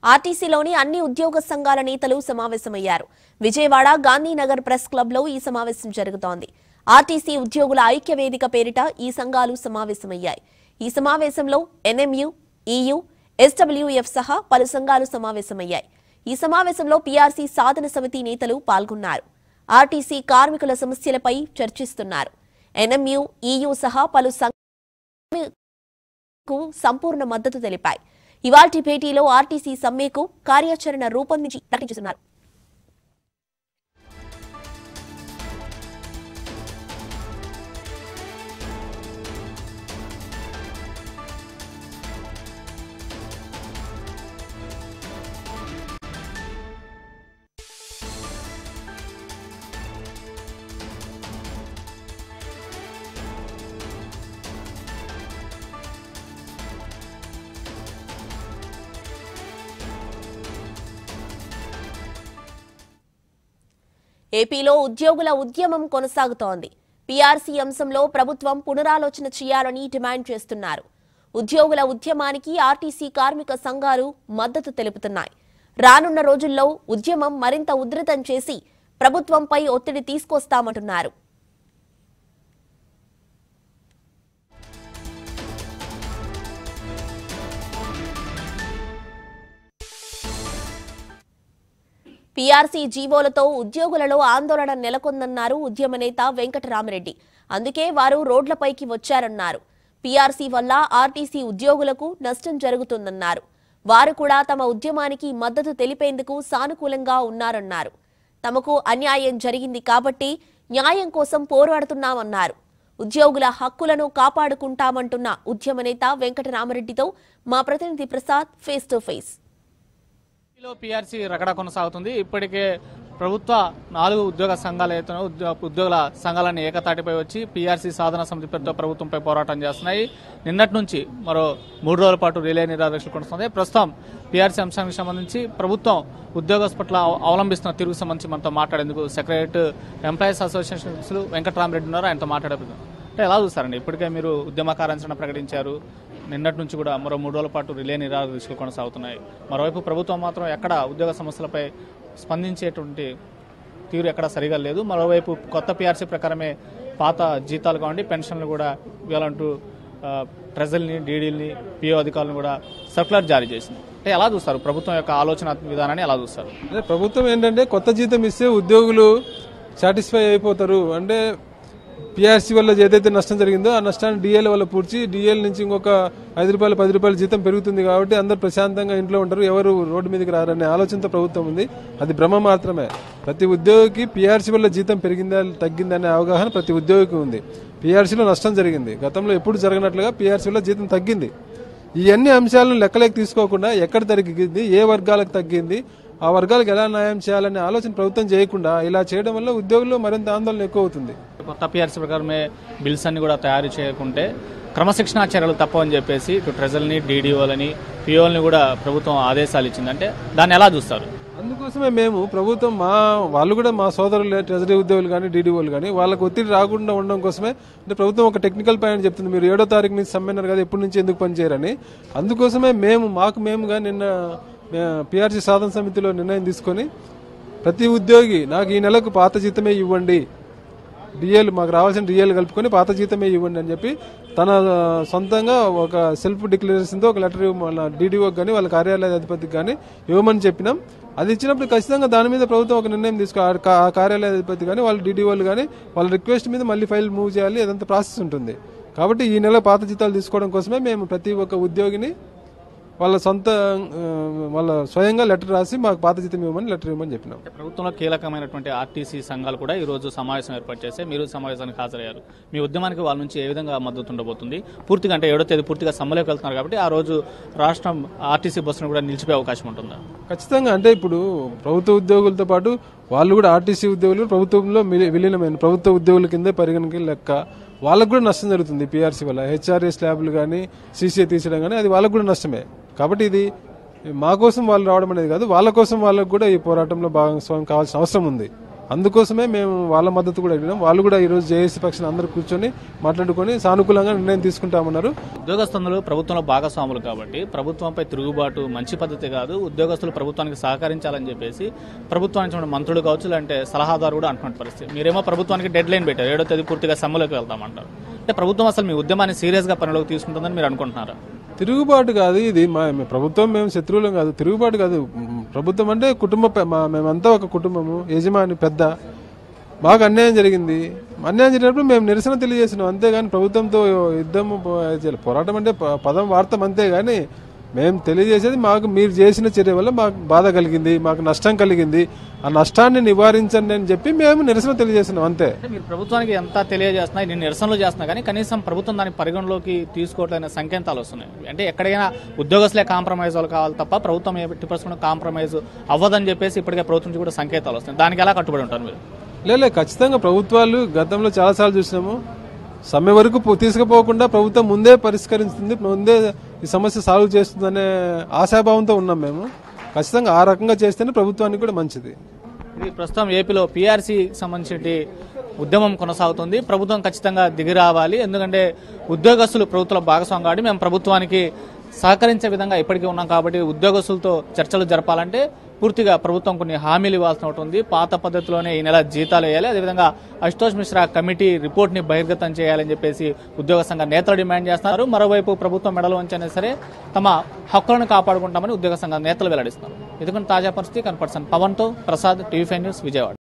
ఆర్టీసీలోని అన్ని ఉద్యోగ సంఘాల నేతలు సమావేశమయ్యారు విజయవాడ గాంధీనగర్ ప్రెస్ క్లబ్లో ఈ సమావేశం జరుగుతోంది ఆర్టీసీ ఉద్యోగుల ఐక్య వేదిక పేరిట ఈ సంఘాలు సమావేశమయ్యాయి ఈ సమావేశంలో ఎన్ఎంయు ఈయు ఎస్డబ్ల్యూఎఫ్ సహా పలు సంఘాలు సమావేశమయ్యాయి ఈ సమావేశంలో పీఆర్సీ సాధన సమితి నేతలు పాల్గొన్నారు ఆర్టీసీ కార్మికుల సమస్యలపై చర్చిస్తున్నారు ఎన్ఎంయు ఈయు సహా పలు సంఘ కు సంపూర్ణ మద్దతు తెలిపాయి ఇవాల్టి భేటీలో ఆర్టీసీ సమ్మెకు కార్యాచరణ రూపొందించి ప్రకటించుతున్నారు ఏపీలో ఉద్యోగుల ఉద్యమం కొనసాగుతోంది పీఆర్సీ అంశంలో ప్రభుత్వం పునరాలోచన చేయాలని డిమాండ్ చేస్తున్నారు ఉద్యోగుల ఉద్యమానికి ఆర్టీసీ కార్మిక సంఘాలు మద్దతు తెలుపుతున్నాయి రానున్న రోజుల్లో ఉద్యమం మరింత ఉధృతం చేసి ప్రభుత్వంపై ఒత్తిడి తీసుకొస్తామంటున్నారు పీఆర్సీ జీవోలతో ఉద్యోగులలో ఆందోళన నెలకొందన్నారు ఉద్యమ నేత వెంకటరామరెడ్డి అందుకే వారు రోడ్లపైకి వచ్చారన్నారు పీఆర్సీ వల్ల ఆర్టీసీ ఉద్యోగులకు నష్టం జరుగుతుందన్నారు వారు కూడా తమ ఉద్యమానికి మద్దతు తెలిపేందుకు సానుకూలంగా ఉన్నారన్నారు తమకు అన్యాయం జరిగింది కాబట్టి న్యాయం కోసం పోరాడుతున్నామన్నారు ఉద్యోగుల హక్కులను కాపాడుకుంటామంటున్న ఉద్యమ నేత వెంకటరామరెడ్డితో మా ప్రతినిధి ప్రసాద్ ఫేస్ టు ఫేస్ ఏపీలో పీఆర్సీ రగడ కొనసాగుతుంది ఇప్పటికే ప్రభుత్వ నాలుగు ఉద్యోగ సంఘాలు అయితే ఉద్యోగుల సంఘాలన్నీ ఏకతాటిపై వచ్చి పీఆర్సీ సాధన సమితి పేరుతో ప్రభుత్వంపై పోరాటం చేస్తున్నాయి నిన్నటి నుంచి మరో మూడు రోజుల పాటు రిలే నిరాదీక్షలు కొనసాగుతుంది ప్రస్తుతం పీఆర్సీ అంశానికి సంబంధించి ప్రభుత్వం ఉద్యోగస్ పట్ల అవ- అవలంబిస్తున్న తీరుకు సంబంధించి మనతో మాట్లాడేందుకు సెక్రటరీ ఎంప్లాయీస్ అసోసియేషన్ సభ్యులు వెంకటరామరెడ్డి ఉన్నారు ఆయనతో మాట్లాడబోతున్నాం అంటే ఎలా చూస్తారండి ఇప్పటికే మీరు ఉద్యమ కార్యాచరణ ప్రకటించారు నిన్నటి నుంచి కూడా మరో మూడు రోజుల పాటు రిలే నిరాదీక్షలు కొనసాగుతున్నాయి మరోవైపు ప్రభుత్వం మాత్రం ఎక్కడ ఉద్యోగ సమస్యలపై స్పందించేటువంటి తీరు ఎక్కడ సరిగా లేదు మరోవైపు కొత్త పీఆర్సీ ప్రకారమే పాత జీతాలు కావండి పెన్షన్లు కూడా ఇవ్వాలంటూ ఆ, ట్రెజరీని డీడీల్ని పిఓ అధికారులను కూడా సర్కులర్ జారీ చేసింది అంటే ఎలా చూస్తారు ప్రభుత్వం యొక్క ఆలోచన విధానాన్ని ఎలా చూస్తారు అదే ప్రభుత్వం ఏంటంటే కొత్త జీతం ఇస్తే ఉద్యోగులు సాటిస్ఫై అయిపోతారు అంటే పిఆర్సీ వల్ల ఏదైతే నష్టం జరిగిందో ఆ నష్టాన్ని డిఎల్ వల్ల పూడ్చి డిఎల్ నుంచి ఇంకొక ఐదు రూపాయలు పది రూపాయలు జీతం పెరుగుతుంది కాబట్టి అందరు ప్రశాంతంగా ఇంట్లో ఉంటారు ఎవరు రోడ్డు మీదకి రారనే ఆలోచనతో ప్రభుత్వం ఉంది అది భ్రమ మాత్రమే ప్రతి ఉద్యోగికి పిఆర్సీ వల్ల జీతం పెరిగిందా తగ్గిందా అనే అవగాహన ప్రతి ఉద్యోగికి ఉంది పిఆర్సీలో నష్టం జరిగింది గతంలో ఎప్పుడు జరగనట్లుగా పిఆర్సీ వల్ల జీతం తగ్గింది ఈ అన్ని అంశాలను లెక్కలోకి తీసుకోకుండా ఎక్కడ తగ్గింది ఏ వర్గాలకు తగ్గింది ఆ వర్గాలకు ఎలా న్యాయం చేయాలనే ఆలోచన ప్రభుత్వం చేయకుండా ఇలా చేయడం వల్ల ఉద్యోగుల్లో మరింత ఆందోళన ఎక్కువ అవుతుంది కొత్త పీఆర్సీ ప్రకారమే బిల్స్ అన్ని కూడా తయారు చేయకుంటే క్రమశిక్షణా చర్యలు తప్పవని చెప్పేసి ఇటు ట్రెజర్ని డీడీఓలని పిఓల్ని కూడా ప్రభుత్వం ఆదేశాలు ఇచ్చింది అంటే దాన్ని ఎలా చూస్తారు అందుకోసమే మేము ప్రభుత్వం మా వాళ్ళు కూడా మా సోదరులు ట్రెజరీ ఉద్యోగులు కానీ డీడీఓలు కానీ వాళ్ళకి ఒత్తిడి రాకుండా ఉండడం కోసమే అంటే ప్రభుత్వం ఒక టెక్నికల్ పాయింట్ చెప్తుంది మీరు ఏడో తారీఖు నుంచి సమ్మెన్నారు కదా ఎప్పటి నుంచి ఎందుకు పనిచేయరని అందుకోసమే మేము మాకు మేముగా నిన్న పిఆర్సీ సాధన సమితిలో నిర్ణయం తీసుకొని ప్రతి ఉద్యోగి నాకు ఈ నెలకు పాత జీతమే ఇవ్వండి డిఎల్ మాకు రావాల్సిన డిఎల్ కలుపుకొని పాత జీతమే ఇవ్వండి అని చెప్పి తన ఆ, సొంతంగా ఒక సెల్ఫ్ డిక్లరేషన్తో ఒక లెటర్ మన డీడీఓకి కానీ వాళ్ళ కార్యాలయ అధిపతికి కానీ ఇవ్వమని చెప్పినాం అది ఇచ్చినప్పుడు ఖచ్చితంగా దాని మీద ప్రభుత్వం ఒక నిర్ణయం తీసుకో ఆ కా- ఆ కార్యాలయ అధిపతి కానీ వాళ్ళ డీడీఓలు కానీ వాళ్ళ రిక్వెస్ట్ మీద మళ్ళీ ఫైల్ మూవ్ చేయాలి అదంతా ప్రాసెస్ ఉంటుంది కాబట్టి ఈ నెల పాత జీతాలు తీసుకోవడం కోసమే మేము ప్రతి ఒక్క ఉద్యోగిని వాళ్ళ సొంత ఆ, వాళ్ళ స్వయంగా లెటర్ రాసి మాకు పాత జీతం ఇవ్వమని లెటర్ ఇవ్వమని చెప్పినాం అంటే ప్రభుత్వంలో కీలకమైనటువంటి ఆర్టీసీ సంఘాలు కూడా ఈ రోజు సమావేశం ఏర్పాటు చేస్తే మీరు సమావేశానికి హాజరయ్యారు మీ ఉద్యమానికి వాళ్ళ నుంచి ఏ విధంగా మద్దతు ఉండబోతుంది పూర్తిగా అంటే ఏడో తేదీ పూర్తిగా సమ్మెలోకి వెళ్తున్నారు కాబట్టి ఆ రోజు రాష్ట్రం ఆర్టీసీ బస్సును కూడా నిలిచిపోయే అవకాశం ఉంటుందా ఖచ్చితంగా అంటే ఇప్పుడు ప్రభుత్వ ఉద్యోగులతో పాటు వాళ్ళు కూడా ఆర్టీసీ ఉద్యోగులు ప్రభుత్వంలో మిలి- విలీనమైన ప్రభుత్వ ఉద్యోగుల కింద పరిగణకి లెక్క వాళ్ళకు కూడా నష్టం జరుగుతుంది పీఆర్సీ వల్ల హెచ్ఆర్ఏ స్లాబ్లు కానీ సీసీఏ తీసడం కానీ అది వాళ్ళకు కూడా నష్టమే కాబట్టి ఇది మా కోసం వాళ్ళు రావడం అనేది కాదు వాళ్ళ కోసం వాళ్ళకు కూడా ఈ పోరాటంలో భాగస్వామ్యం కావాల్సిన అవసరం ఉంది అందుకోసమే మేము వాళ్ళ మద్దతు కూడా అడిగినాం వాళ్ళు కూడా ఈరోజు జేఏసీ పక్షాన అందరూ కూర్చొని మాట్లాడుకొని సానుకూలంగా నిర్ణయం తీసుకుంటామన్నారు ఉద్యోగస్తులు ప్రభుత్వంలో భాగస్వాములు కాబట్టి ప్రభుత్వంపై తిరుగుబాటు మంచి పద్ధతి కాదు ఉద్యోగస్తులు ప్రభుత్వానికి సహకరించాలని చెప్పేసి ప్రభుత్వానికి చెందిన మంత్రులు కావచ్చు లేదంటే సలహాదారు కూడా అంటున్న పరిస్థితి మీరేమో ప్రభుత్వానికి డెడ్ లైన్ పెట్టారు ఏడో తేదీ పూర్తిగా సమ్మెలోకి వెళ్తామంటారు అంటే ప్రభుత్వం అసలు మీ ఉద్యమాన్ని సీరియస్ గా పనిలోకి తీసుకుంటుందని మీరు అనుకుంటున్నారా తిరుగుబాటు కాదు ఇది మా మీ ప్రభుత్వం మేము శత్రువులం కాదు తిరుగుబాటు కాదు మ్, ప్రభుత్వం అంటే కుటుంబ పె- మా మేమంతా ఒక కుటుంబము యజమాని పెద్ద మాకు అన్యాయం జరిగింది అన్యాయం జరిగినప్పుడు మేము నిరసన తెలియజేసినాం అంతేగాని ప్రభుత్వంతో యుద్ధము పో- పోరాటం అంటే ప- పదం వాడతాం అంతేగాని మేము తెలియజేసేది మాకు మీరు చేసిన చర్య వల్ల మాకు బాధ కలిగింది మాకు నష్టం కలిగింది ఆ నష్టాన్ని నివారించండి అని చెప్పి మేము నిరసన తెలియజేసినాం అంతే అంటే మీరు ప్రభుత్వానికి ఎంత తెలియజేస్తున్నా నేను నిరసనలు చేస్తున్నా కానీ కనీసం ప్రభుత్వం దాన్ని పరిగణలోకి తీసుకోవట్లనే సంకేతాలు వస్తున్నాయి అంటే ఎక్కడైనా ఉద్యోగస్తులే కాంప్రమైజ్ వాళ్ళు కావాలి తప్ప ప్రభుత్వం ఎట్టి పర్సెంట్ కాంప్రమైజ్ అవ్వదని చెప్పేసి ఇప్పటికే ప్రభుత్వం నుంచి కూడా సంకేతాలు వస్తున్నాయి దానికి ఎలా కట్టుబడి ఉంటారు మీరు లేలే ఖచ్చితంగా ప్రభుత్వాలు గతంలో చాలాసార్లు చూసినాము సమ్మె వరకు పో- తీసుకుపోకుండా ప్రభుత్వం ముందే పరిష్కరిస్తుంది ముందే ఈ సమస్య సాల్వ్ చేస్తుందనే ఆశాభావంతో ఉన్నాం మేము ఖచ్చితంగా ఆ రకంగా చేస్తేనే ప్రభుత్వానికి కూడా మంచిది ఇది ప్రస్తుతం ఏపీలో పీఆర్సీ సంబంధించి ఉద్యమం కొనసాగుతుంది ప్రభుత్వం ఖచ్చితంగా దిగి రావాలి ఎందుకంటే ఉద్యోగస్తులు ప్రభుత్వ భాగస్వామి కాబట్టి మేము ప్రభుత్వానికి సహకరించే విధంగా ఇప్పటికీ ఉన్నాం కాబట్టి ఉద్యోగస్తులతో చర్చలు జరపాలంటే పూర్తిగా ప్రభుత్వం కొన్ని హామీలు ఇవ్వాల్సిన ఒకటి ఉంది పాత పద్ధతిలోనే ఈ నెల జీతాలు వేయాలి అదేవిధంగా అశుతోష్ మిశ్రా కమిటీ రిపోర్ట్ ని బహిర్గతం చేయాలని చెప్పేసి ఉద్యోగ సంఘ నేతలు డిమాండ్ చేస్తున్నారు మరోవైపు ప్రభుత్వం మెడలు వంచైనా సరే తమ హక్కులను కాపాడుకుంటామని ఉద్యోగ సంఘ నేతలు వెల్లడిస్తున్నారు ఎందుకంటే తాజా పరిస్థితి కనపడుతుంది పవన్ తో Prasad TV five news Vijayawada